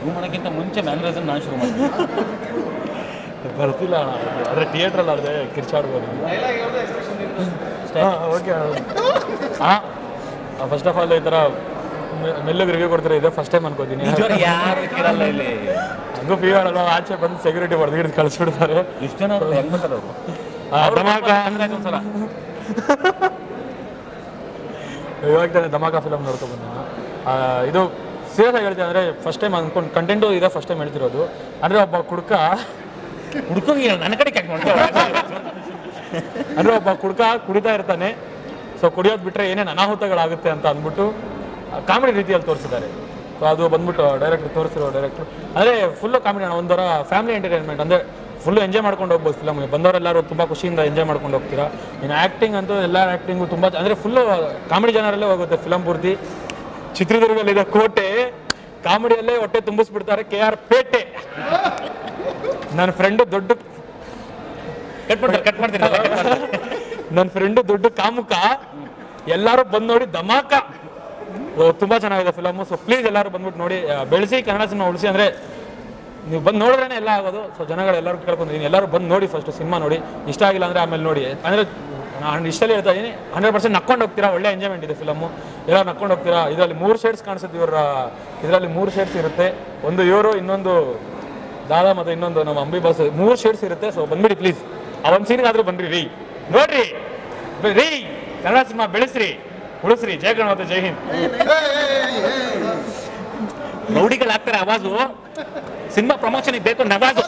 ಶುರು ಮಾಡೋಕ್ಕಿಂತ ಮುಂಚೆ ಮ್ಯಾನ್ರೈಸನ್ ನಾನು ಶುರು ಮಾಡ್ತೀನಿ ಬರ್ತಿಲ್ಲ ಅಣ್ಣ ಆದರೆ ಥಿಯೇಟ್ರಲ್ಲಿ ಆದರೆ ಕಿರ್ಚಾಡ್ಬೋದು ಹಾಂ ಓಕೆ ಹಾಂ ಫಸ್ಟ್ ಆಫ್ ಆಲ್ ಈ ಥರ ಮೆ- ಮೆಲ್ಲಗೆ ರಿವ್ಯೂ ಕೊಡ್ತಾರೆ ಇದೆ ಫಸ್ಟ್ ಟೈಮ್ ಅನ್ಕೋತೀನಿ ನಿಜವಾಗ್ಲೂ ಯಾರು ಕೇಳಲ್ಲ ಇಲ್ಲಿ ಹಂಗೂ ಫೀವರ್ ಅಲ್ವಾ ಆಚೆ ಬಂದು ಸೆಕ್ಯೂರಿಟಿ ಹೊಡೆದು ಹಿಡಿದು ಕಳಿಸ್ಬಿಡ್ತಾರೆ ಇಷ್ಟು ಜನ ಅವ್ರು ಹೆಂಗ್ ಬರ್ತಾರೆ ಅವರು ಆ, ಧಮಾಕ ಅಂದ್ರೆ ಒಂದ್ಸಲ ಇವಾಗ ತಾನೇ ಧಮಾಕ ಫಿಲಮ್ ನೋಡ್ಕೊ ಬಂದೆ ನಾನು. ಆ, ಇದು ಸೀರಿಯಸ್ ಆಗಿ ಹೇಳ್ತೀನಿ ಅಂದರೆ ಫಸ್ಟ್ ಟೈಮ್ ಅನ್ಕೊಂಡು ಕಂಟೆಂಟು ಇದೆ ಫಸ್ಟ್ ಟೈಮ್ ಹೇಳ್ತಿರೋದು ಅಂದರೆ ಒಬ್ಬ ಕುಡ್ಕ ಹುಡ್ಕೊಂಡ್ ನನ್ನ ಕಡೆ ಕ್ಯಾಕ್ ಮಾಡ್ತಾರೆ ಅಂದರೆ ಒಬ್ಬ ಕುಡ್ಕ ಕುಡಿತಾ ಇರ್ತಾನೆ ಸೊ ಕುಡಿಯೋದು ಬಿಟ್ಟರೆ ಏನೇನು ಅನಾಹುತಗಳಾಗುತ್ತೆ ಅಂತ ಅಂದ್ಬಿಟ್ಟು ಕಾಮಿಡಿ ರೀತಿಯಲ್ಲಿ ತೋರಿಸಿದ್ದಾರೆ ಸೊ ಅದು ಬಂದ್ಬಿಟ್ಟು ಡೈರೆಕ್ಟ್ ತೋರಿಸಿರೋ ಡೈರೆಕ್ಟ್ರು ಅಂದರೆ ಫುಲ್ಲು ಕಾಮಿಡಿ ಅಣ್ಣ ಒಂಥರ ಫ್ಯಾಮಿಲಿ ಎಂಟರ್ಟೈನ್ಮೆಂಟ್ ಅಂದರೆ ಫುಲ್ಲು ಎಂಜಾಯ್ ಮಾಡ್ಕೊಂಡು ಹೋಗ್ಬೋದು ಫಿಲಮ್ ಬಂದವರೆಲ್ಲರೂ ತುಂಬ ಖುಷಿಯಿಂದ ಎಂಜಾಯ್ ಮಾಡ್ಕೊಂಡು ಹೋಗ್ತೀರಾ ಇನ್ನು ಆ್ಯಕ್ಟಿಂಗ್ ಅಂತೂ ಎಲ್ಲ ಆ್ಯಕ್ಟಿಂಗು ತುಂಬ ಅಂದರೆ ಫುಲ್ಲು ಕಾಮಿಡಿ ಜನರಲ್ಲೇ ಹೋಗುತ್ತೆ ಫಿಲಮ್ ಪೂರ್ತಿ ಚಿತ್ರದುರ್ಗದಲ್ಲಿದೆ ಕೋಟೆ ಕಾಮಿಡಿಯಲ್ಲೇ ಹೊಟ್ಟೆ ತುಂಬಿಸ್ಬಿಡ್ತಾರೆ ಕೆ ಆರ್ ಪೇಟೆ ನನ್ನ ಫ್ರೆಂಡು ದೊಡ್ಡ ಕಟ್ ಮಾಡ್ತಾರೆ ಕಟ್ ಮಾಡ್ತೀನಿ ನನ್ನ ಫ್ರೆಂಡು ದೊಡ್ಡ ಕಾಮುಕ ಎಲ್ಲರೂ ಬಂದು ನೋಡಿ ಧಮಾಕ ಓ, ತುಂಬಾ ಚೆನ್ನಾಗಿದೆ ಫಿಲಮು ಸೊ ಪ್ಲೀಸ್ ಎಲ್ಲರೂ ಬಂದ್ಬಿಟ್ಟು ನೋಡಿ ಆ, ಬೆಳೆಸಿ ಕನ್ನಡ ಸಿನಿಮಾ ಉಳಿಸಿ ಅಂದ್ರೆ ನೀವು ಬಂದು ನೋಡಿದ್ರೇ ಎಲ್ಲ ಆಗೋದು ಸೊ ಜನಗಳು ಎಲ್ಲರೂ ಕೇಳ್ಕೊಂಡಿದ್ದೀನಿ ಎಲ್ಲರೂ ಬಂದು ನೋಡಿ ಫಸ್ಟ್ ಸಿನಿಮಾ ನೋಡಿ ಇಷ್ಟ ಆಗಿಲ್ಲ ಅಂದ್ರೆ ಆಮೇಲೆ ನೋಡಿ ಅಂದ್ರೆ ನಾನು ಇಷ್ಟಲ್ಲಿ ಹೇಳ್ತಾ ಇದ್ದೀನಿ ಹಂಡ್ರೆಡ್ ಪರ್ಸೆಂಟ್ ನಕ್ಕೊಂಡು ಹೋಗ್ತೀರಾ ಒಳ್ಳೆ ಎಂಜಾಯ್ಮೆಂಟ್ ಇದೆ ಫಿಲಮು ಎಲ್ಲ ನಕ್ಕೊಂಡು ಹೋಗ್ತೀರಾ ಇದರಲ್ಲಿ ಮೂರು ಶೇಡ್ಸ್ ಕಾಣಿಸುತ್ತೆ ಇವರ ಇದರಲ್ಲಿ ಮೂರು ಶೇಡ್ಸ್ ಇರುತ್ತೆ ಒಂದು ಇವರು ಇನ್ನೊಂದು ದಾದಾ ಮತ್ತು ಇನ್ನೊಂದು ನಮ್ಮ ಅಂಬಿ ಬಾಸ್ ಮೂರು ಶೇಡ್ಸ್ ಇರುತ್ತೆ ಸೊ ಬಂದ್ಬಿಡಿ ಪ್ಲೀಸ್ ಆ ಒಂದು ಸೀನ್ಗಾದ್ರೂ ಬನ್ರಿ ರೀ ನೋಡ್ರಿ ಬ- ರೀ ಕನ್ನಡ ಸಿನಿಮಾ ಬೆಳೆಸ್ರಿ ಉಳಿಸ್ರಿ ಜೈ ಕನ್ನಡ ಮತ್ತು ಜೈ ಹಿಂದ್ ರೌಡಿಗಳು ಹಾಕ್ತಾರೆ ಅವಾಜು ಸಿನಿಮಾ ಪ್ರಮೋಷನ್ ಬೇಕು ನವಾಜು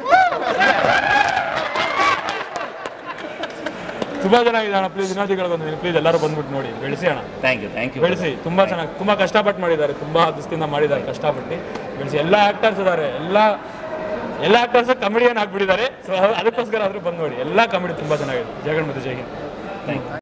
ತುಂಬಾ ಚೆನ್ನಾಗಿದೆ ಅಣ್ಣ ಪ್ಲೀಸ್ ವಿನೋದಿಗಳು ಬಂದಿದ್ದೀನಿ ಪ್ಲೀಸ್ ಎಲ್ಲರೂ ಬಂದ್ಬಿಟ್ಟು ನೋಡಿ ಬೆಳೆಸಿ ಅಣ್ಣ ಥ್ಯಾಂಕ್ ಯು ಥ್ಯಾಂಕ್ ಯು ಬೆಳೆಸಿ ತುಂಬಾ ಚೆನ್ನಾಗಿ ತುಂಬಾ ಕಷ್ಟಪಟ್ಟು ಮಾಡಿದ್ದಾರೆ ತುಂಬಾ ದಿವಸದಿಂದ ಮಾಡಿದ್ದಾರೆ ಕಷ್ಟಪಟ್ಟು ಬೆಳೆಸಿ ಎಲ್ಲ ಆಕ್ಟರ್ಸ್ ಇದ್ದಾರೆ ಎಲ್ಲ ಎಲ್ಲ ಆಕ್ಟರ್ಸ್ ಕಮಿಡಿಯನ್ ಆಗ್ಬಿಟ್ಟಿದ್ದಾರೆ ಸೊ ಅದಕ್ಕೋಸ್ಕರ ಆದ್ರೂ ಬಂದು ನೋಡಿ ಎಲ್ಲ ಕಾಮಿಡಿ ತುಂಬಾ ಚೆನ್ನಾಗಿದೆ ಜಗನ್ ಮತ್ತು ಜೈ ಹಿಂದ್ ಥ್ಯಾಂಕ್ ಯು